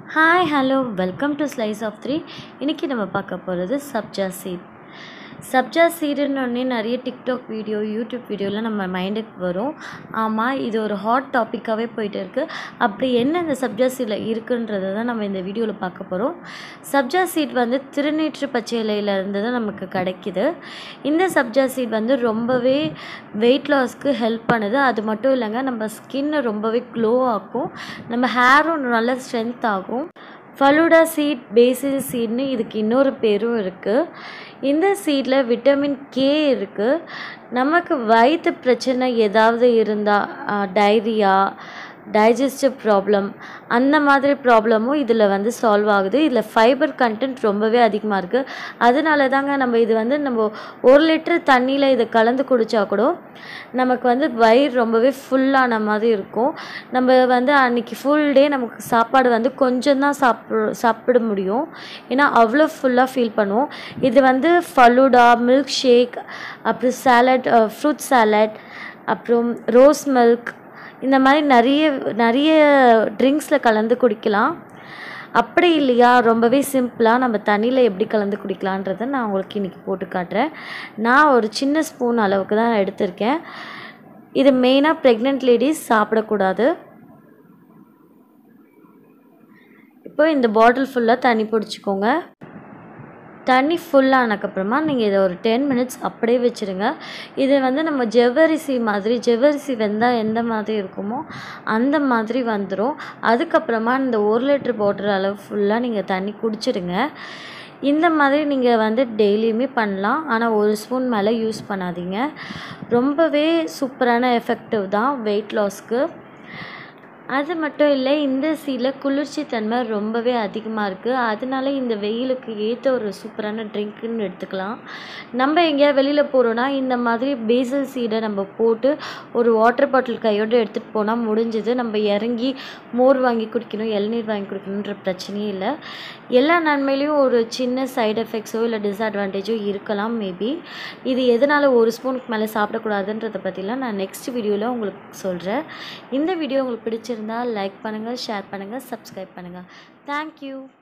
hi hello welcome to slice of three இன்றைக்கி நம்ம பார்க்க போகிறது சப்ஜா சீட் சப்ஜா சீடுன்னொடனே நிறைய டிக்டாக் வீடியோ யூடியூப் வீடியோலாம் நம்ம மைண்டுக்கு வரும் ஆமாம் இது ஒரு ஹாட் டாப்பிக்காகவே போயிட்டு இருக்குது அப்படி என்ன இந்த சப்ஜா சீடில் இருக்குன்றதை தான் நம்ம இந்த வீடியோவில் பார்க்க போகிறோம் சப்ஜா சீட் வந்து திருநீற்று பச்சை இலையிலேருந்து தான் நமக்கு கிடைக்கிது இந்த சப்ஜா சீட் வந்து ரொம்பவே வெயிட் லாஸ்க்கு ஹெல்ப் பண்ணுது அது மட்டும் இல்லைங்க நம்ம ஸ்கின்னை ரொம்பவே க்ளோ ஆக்கும் நம்ம ஹேரும் நல்ல ஸ்ட்ரென்த் ஆகும் ஃபலூடா சீட் பேசில் சீட்னு இதுக்கு இன்னொரு பேரும் இருக்குது இந்த சீடில் விட்டமின் கே இருக்குது நமக்கு வயிற்று பிரச்சனை ஏதாவது இருந்தால் டைரியா டைஜஸ்டிவ் ப்ராப்ளம் அந்த மாதிரி ப்ராப்ளமும் இதில் வந்து சால்வ் ஆகுது இதில் ஃபைபர் கண்டென்ட் ரொம்பவே அதிகமாக இருக்குது அதனால தாங்க நம்ம இது வந்து நம்ம ஒரு லிட்டர் தண்ணியில் இதை கலந்து குடித்தா கூட நமக்கு வந்து வயிறு ரொம்பவே ஃபுல்லான மாதிரி இருக்கும் நம்ம வந்து அன்றைக்கி ஃபுல் டே நமக்கு சாப்பாடு வந்து கொஞ்சம் தான் சாப்பிட சாப்பிட முடியும் ஏன்னா அவ்வளோ ஃபுல்லாக ஃபீல் பண்ணுவோம் இது வந்து ஃபலூடா மில்க் ஷேக் அப்புறம் சாலட் ஃப்ரூட் சாலட் அப்புறம் ரோஸ் மில்க் இந்த மாதிரி நிறைய நிறைய ட்ரிங்க்ஸில் கலந்து குடிக்கலாம் அப்படி இல்லையா ரொம்பவே சிம்பிளாக நம்ம தண்ணியில் எப்படி கலந்து குடிக்கலான்றதை நான் உங்களுக்கு இன்றைக்கி போட்டு காட்டுறேன் நான் ஒரு சின்ன ஸ்பூன் அளவுக்கு தான் எடுத்திருக்கேன் இது மெயினாக ப்ரெக்னென்ட் லேடிஸ் சாப்பிடக்கூடாது இப்போ இந்த பாட்டில் ஃபுல்லாக தண்ணி பிடிச்சிக்கோங்க தண்ணி ஃபுல்லானக்கப்புறமா நீங்கள் இதை ஒரு டென் மினிட்ஸ் அப்படியே வச்சுருங்க இது வந்து நம்ம ஜவ்வரிசி மாதிரி ஜவ்வரிசி வெந்தால் எந்த மாதிரி இருக்குமோ அந்த மாதிரி வந்துடும் அதுக்கப்புறமா இந்த ஒரு லிட்டர் பாட்டில் அளவு ஃபுல்லாக நீங்கள் தண்ணி குடிச்சிடுங்க இந்த மாதிரி நீங்கள் வந்து டெய்லியுமே பண்ணலாம் ஆனால் ஒரு ஸ்பூன் மேலே யூஸ் பண்ணாதீங்க ரொம்பவே சூப்பரான எஃபெக்டிவ் தான் வெயிட் லாஸ்க்கு அது மட்டும் இல்லை இந்த சீடில் குளிர்ச்சி தன்மை ரொம்பவே அதிகமாக இருக்குது அதனால இந்த வெயிலுக்கு ஏற்ற ஒரு சூப்பரான ட்ரிங்க்குன்னு எடுத்துக்கலாம் நம்ம எங்கேயாவது வெளியில் போகிறோன்னா இந்த மாதிரி பேசல் சீடை நம்ம போட்டு ஒரு வாட்டர் பாட்டில் கையோடு எடுத்துகிட்டு போனால் முடிஞ்சது நம்ம இறங்கி மோர் வாங்கி குடிக்கணும் இளநீர் வாங்கி குடிக்கணுன்ற பிரச்சனையே இல்லை எல்லா நன்மையிலையும் ஒரு சின்ன சைடு எஃபெக்ட்ஸோ இல்லை டிஸ்அட்வான்டேஜோ இருக்கலாம் மேபி இது எதனால் ஒரு ஸ்பூனுக்கு மேலே சாப்பிடக்கூடாதுன்றதை பற்றிலாம் நான் நெக்ஸ்ட் வீடியோவில் உங்களுக்கு சொல்கிறேன் இந்த வீடியோ உங்களுக்கு பிடிச்சிருந்தால் லைக் பண்ணுங்கள் ஷேர் பண்ணுங்கள் சப்ஸ்கிரைப் பண்ணுங்கள் தேங்க்யூ